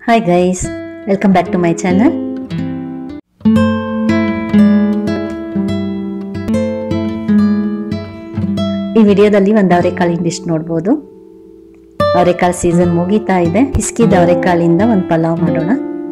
hi guys welcome back to my channel ಈ ವಿಡಿಯೋದಲ್ಲಿ ಒಂದು ಅವರೆಕಾಳಿನ ಡಿಶ್ ನೋಡ್ಬೋದು ಅವರೆಕಾಳು ಸೀಸನ್ ಮುಗೀತಾ ಇದೆ ಹಿಸ್ಕಿದ ಅವರೆಕಾಳಿಂದ ಒಂದು ಪಲಾವ್ ಮಾಡೋಣ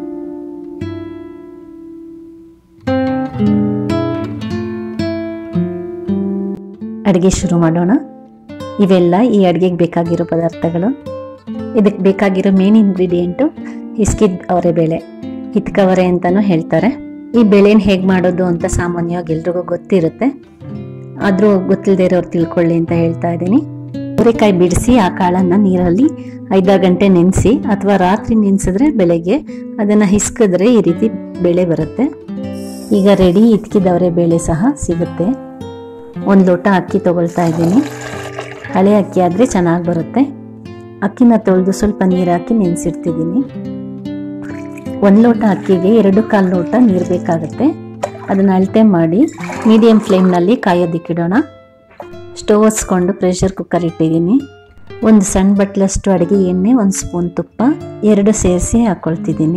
ಅಡುಗೆ ಶುರು ಮಾಡೋಣ ಇವೆಲ್ಲ ಈ ಅಡುಗೆಗೆ ಬೇಕಾಗಿರೋ ಪದಾರ್ಥಗಳು ಇದಕ್ಕೆ ಬೇಕಾಗಿರೋ ಮೇನ್ ಇಂಗ್ರೀಡಿಯೆಂಟು ಹಿಸ್ಕಿದ ಅವರೆ ಬೇಳೆ ಹಿತ್ಕವರೆ ಅಂತಲೂ ಹೇಳ್ತಾರೆ ಈ ಬೇಳೆನ ಹೇಗೆ ಮಾಡೋದು ಅಂತ ಸಾಮಾನ್ಯವಾಗಿ ಎಲ್ರಿಗೂ ಗೊತ್ತಿರುತ್ತೆ ಆದರೂ ಗೊತ್ತಿಲ್ಲದೆ ಇರೋರು ತಿಳ್ಕೊಳ್ಳಿ ಅಂತ ಹೇಳ್ತಾ ಇದ್ದೀನಿ ಅವರೆಕಾಯಿ ಬಿಡಿಸಿ ಆ ಕಾಳನ್ನು ನೀರಲ್ಲಿ ಐದಾರು ಗಂಟೆ ನೆನೆಸಿ ಅಥವಾ ರಾತ್ರಿ ನೆನೆಸಿದ್ರೆ ಬೆಳಗ್ಗೆ ಅದನ್ನು ಹಿಸ್ಕಿದ್ರೆ ಈ ರೀತಿ ಬೇಳೆ ಬರುತ್ತೆ ಈಗ ರೆಡಿ ಇಟ್ಕಿದವರೆ ಬೇಳೆ ಸಹ ಸಿಗುತ್ತೆ ಒಂದು ಲೋಟ ಅಕ್ಕಿ ತಗೊಳ್ತಾ ಇದ್ದೀನಿ ಹಳೆ ಅಕ್ಕಿ ಆದರೆ ಚೆನ್ನಾಗಿ ಬರುತ್ತೆ ಅಕ್ಕಿನ ತೊಳೆದು ಸ್ವಲ್ಪ ನೀರು ಹಾಕಿ ನೆನೆಸಿಡ್ತಿದ್ದೀನಿ ಒಂದು ಲೋಟ ಅಕ್ಕಿಗೆ ಎರಡು ಕಾಲು ಲೋಟ ನೀರು ಬೇಕಾಗುತ್ತೆ ಅದನ್ನು ಅಳತೆ ಮಾಡಿ ಮೀಡಿಯಂ ಫ್ಲೇಮ್ನಲ್ಲಿ ಕಾಯೋದಕ್ಕಿಡೋಣ ಸ್ಟವ್ ಹಚ್ಕೊಂಡು ಪ್ರೆಷರ್ ಕುಕ್ಕರ್ ಇಟ್ಟಿದ್ದೀನಿ ಒಂದು ಸಣ್ಣ ಬಟ್ಲಷ್ಟು ಅಡುಗೆ ಎಣ್ಣೆ ಒಂದು ಸ್ಪೂನ್ ತುಪ್ಪ ಎರಡು ಸೇರಿಸಿ ಹಾಕ್ಕೊಳ್ತಿದ್ದೀನಿ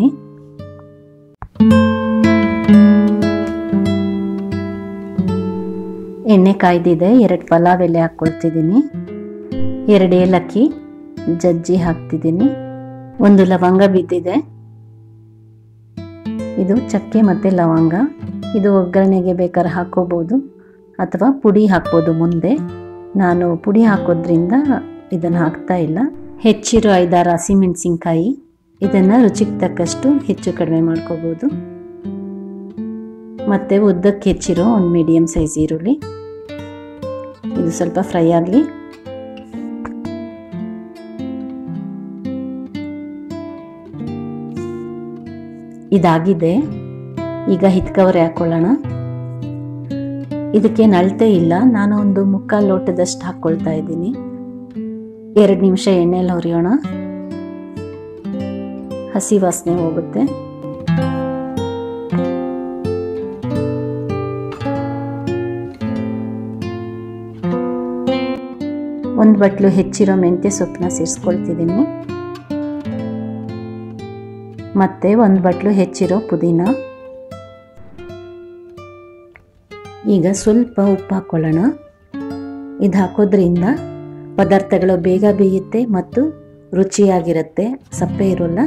ಎಣ್ಣೆ ಕಾಯ್ದಿದೆ ಎರಡು ಪಲಾವ್ ಎಲೆ ಹಾಕ್ಕೊಳ್ತಿದ್ದೀನಿ ಎರಡು ಏಲಕ್ಕಿ ಜಜ್ಜಿ ಹಾಕ್ತಿದ್ದೀನಿ ಒಂದು ಲವಂಗ ಬಿದ್ದಿದೆ ಇದು ಚಕ್ಕೆ ಮತ್ತು ಲವಂಗ ಇದು ಒಗ್ಗರಣೆಗೆ ಬೇಕಾದ್ರೆ ಹಾಕೋಬೋದು ಅಥವಾ ಪುಡಿ ಹಾಕ್ಬೋದು ಮುಂದೆ ನಾನು ಪುಡಿ ಹಾಕೋದ್ರಿಂದ ಇದನ್ನು ಹಾಕ್ತಾ ಇಲ್ಲ ಹೆಚ್ಚಿರೋ ಐದಾರು ಹಸಿಮೆಣಸಿನ್ಕಾಯಿ ಇದನ್ನು ರುಚಿಗೆ ತಕ್ಕಷ್ಟು ಹೆಚ್ಚು ಕಡಿಮೆ ಮಾಡ್ಕೋಬೋದು ಮತ್ತು ಉದ್ದಕ್ಕೆ ಹೆಚ್ಚಿರೋ ಒಂದು ಮೀಡಿಯಮ್ ಸೈಜ್ ಈರುಳ್ಳಿ ಇದು ಸ್ವಲ್ಪ ಫ್ರೈ ಆಗಲಿ ಇದಾಗಿದೆ ಈಗ ಹಿತ್ಕವರೆ ಹಾಕೊಳ್ಳೋಣ ಇದಕ್ಕೆ ನಳ್ತೆ ಇಲ್ಲ ನಾನು ಒಂದು ಮುಕ್ಕಾಲು ಲೋಟದಷ್ಟು ಹಾಕ್ಕೊಳ್ತಾ ಇದ್ದೀನಿ ಎರಡು ನಿಮಿಷ ಎಣ್ಣೆಯಲ್ಲಿ ಹುರಿಯೋಣ ಹಸಿ ವಾಸನೆ ಹೋಗುತ್ತೆ ಒಂದು ಬಟ್ಲು ಹೆಚ್ಚಿರೋ ಮೆಂತ್ಯ ಸೊಪ್ಪನ್ನ ಸೇರಿಸ್ಕೊಳ್ತಿದ್ದೀನಿ ಮತ್ತು ಒಂದು ಬಟ್ಲು ಹೆಚ್ಚಿರೋ ಪುದೀನ ಈಗ ಸ್ವಲ್ಪ ಉಪ್ಪು ಹಾಕ್ಕೊಳ್ಳೋಣ ಇದು ಹಾಕೋದ್ರಿಂದ ಪದಾರ್ಥಗಳು ಬೇಗ ಬೇಯುತ್ತೆ ಮತ್ತು ರುಚಿಯಾಗಿರುತ್ತೆ ಸಪ್ಪೆ ಇರೋಲ್ಲ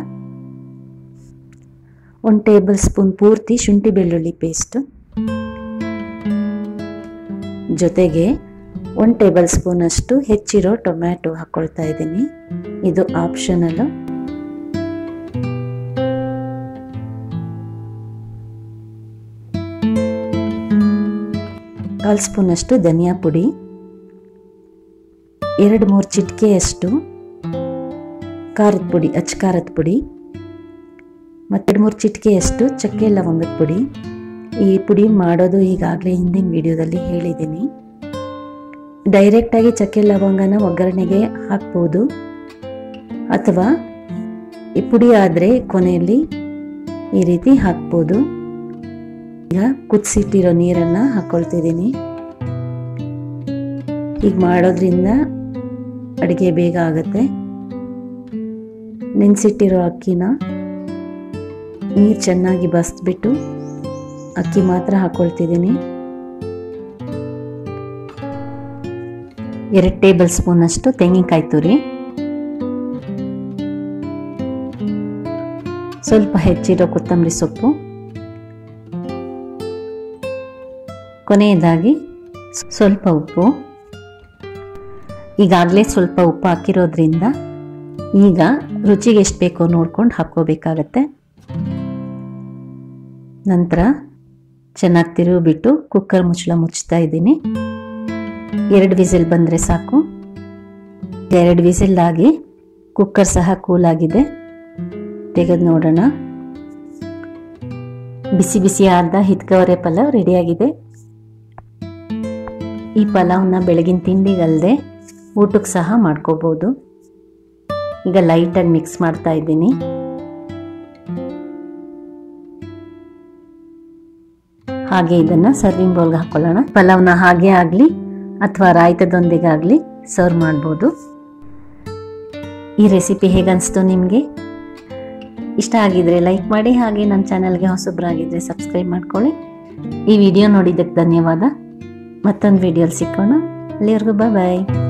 ಒಂದು ಟೇಬಲ್ ಸ್ಪೂನ್ ಪೂರ್ತಿ ಶುಂಠಿ ಬೆಳ್ಳುಳ್ಳಿ ಪೇಸ್ಟ್ ಜೊತೆಗೆ ಒಂದು ಟೇಬಲ್ ಸ್ಪೂನಷ್ಟು ಹೆಚ್ಚಿರೋ ಟೊಮ್ಯಾಟೊ ಹಾಕ್ಕೊಳ್ತಾ ಇದ್ದೀನಿ ಇದು ಆಪ್ಷನಲ್ಲು ಕಾಲು ಸ್ಪೂನಷ್ಟು ಧನಿಯಾ ಪುಡಿ ಎರಡು ಮೂರು ಚಿಟಿಕೆಯಷ್ಟು ಖಾರದ ಪುಡಿ ಅಚ್ಚ ಖಾರದ ಪುಡಿ ಮತ್ತು ಮೂರು ಚಿಟಿಕೆಯಷ್ಟು ಚಕ್ಕೆ ಲವಂಗದ ಪುಡಿ ಈ ಪುಡಿ ಮಾಡೋದು ಈಗಾಗಲೇ ಹಿಂದಿನ ವಿಡಿಯೋದಲ್ಲಿ ಹೇಳಿದ್ದೀನಿ ಡೈರೆಕ್ಟಾಗಿ ಚಕ್ಕೆ ಲವಂಗನ ಒಗ್ಗರಣೆಗೆ ಹಾಕ್ಬೋದು ಅಥವಾ ಈ ಪುಡಿ ಆದರೆ ಕೊನೆಯಲ್ಲಿ ಈ ರೀತಿ ಹಾಕ್ಬೋದು ಈಗ ಕುದಿಸಿಟ್ಟಿರೋ ನೀರನ್ನು ಹಾಕ್ಕೊಳ್ತಿದ್ದೀನಿ ಈಗ ಮಾಡೋದ್ರಿಂದ ಅಡುಗೆ ಬೇಗ ಆಗುತ್ತೆ ನೆನೆಸಿಟ್ಟಿರೋ ಅಕ್ಕಿನ ನೀರು ಚೆನ್ನಾಗಿ ಬಸ್ಬಿಟ್ಟು ಅಕ್ಕಿ ಮಾತ್ರ ಹಾಕ್ಕೊಳ್ತಿದ್ದೀನಿ ಎರಡು ಟೇಬಲ್ ಸ್ಪೂನಷ್ಟು ತೆಂಗಿನಕಾಯಿ ತುರಿ ಸ್ವಲ್ಪ ಹೆಚ್ಚಿರೋ ಕೊತ್ತಂಬರಿ ಸೊಪ್ಪು ಕೊನೆಯದಾಗಿ ಸ್ವಲ್ಪ ಉಪ್ಪು ಈಗಾಗಲೇ ಸ್ವಲ್ಪ ಉಪ್ಪು ಹಾಕಿರೋದ್ರಿಂದ ಈಗ ರುಚಿಗೆ ಎಷ್ಟು ಬೇಕೋ ನೋಡ್ಕೊಂಡು ಹಾಕ್ಕೋಬೇಕಾಗತ್ತೆ ನಂತರ ಚೆನ್ನಾಗಿ ತಿರುಗಿಬಿಟ್ಟು ಕುಕ್ಕರ್ ಮುಚ್ಚಳ ಮುಚ್ತಾ ಇದ್ದೀನಿ ಎರಡು ವಿಸಿಲ್ ಬಂದರೆ ಸಾಕು ಎರಡು ವಿಸಿಲ್ ಆಗಿ ಕುಕ್ಕರ್ ಸಹ ಕೂಲಾಗಿದೆ ತೆಗೆದು ನೋಡೋಣ ಬಿಸಿ ಬಿಸಿ ಆದ ಹಿತ್ಕವರೆ ಪಲಾವ್ ರೆಡಿಯಾಗಿದೆ ಈ ಪಲಾವ್ನ ಬೆಳಗಿನ ತಿಂಡಿಗಲ್ಲದೆ ಊಟಕ್ಕೆ ಸಹ ಮಾಡ್ಕೋಬೋದು ಈಗ ಲೈಟಾಗಿ ಮಿಕ್ಸ್ ಮಾಡ್ತಾ ಇದ್ದೀನಿ ಹಾಗೆ ಇದನ್ನು ಸರ್ವಿಂಗ್ ಬೌಲ್ಗೆ ಹಾಕೊಳ್ಳೋಣ ಪಲಾವ್ನ ಹಾಗೆ ಆಗಲಿ ಅಥವಾ ರಾಯ್ತದೊಂದಿಗಾಗಲಿ ಸರ್ವ್ ಮಾಡ್ಬೋದು ಈ ರೆಸಿಪಿ ಹೇಗನ್ನಿಸ್ತು ನಿಮಗೆ ಇಷ್ಟ ಆಗಿದ್ರೆ ಲೈಕ್ ಮಾಡಿ ಹಾಗೆ ನನ್ನ ಚಾನಲ್ಗೆ ಹೊಸಬ್ರಾಗಿದ್ರೆ ಸಬ್ಸ್ಕ್ರೈಬ್ ಮಾಡ್ಕೊಳ್ಳಿ ಈ ವಿಡಿಯೋ ನೋಡಿದ್ದಕ್ಕೆ ಧನ್ಯವಾದ ಮತ್ತೊಂದು ವಿಡಿಯೋಲಿ ಸಿಕ್ಕೋಣ ಅಲ್ಲಿವರೆಗೂ ಬಾಯ್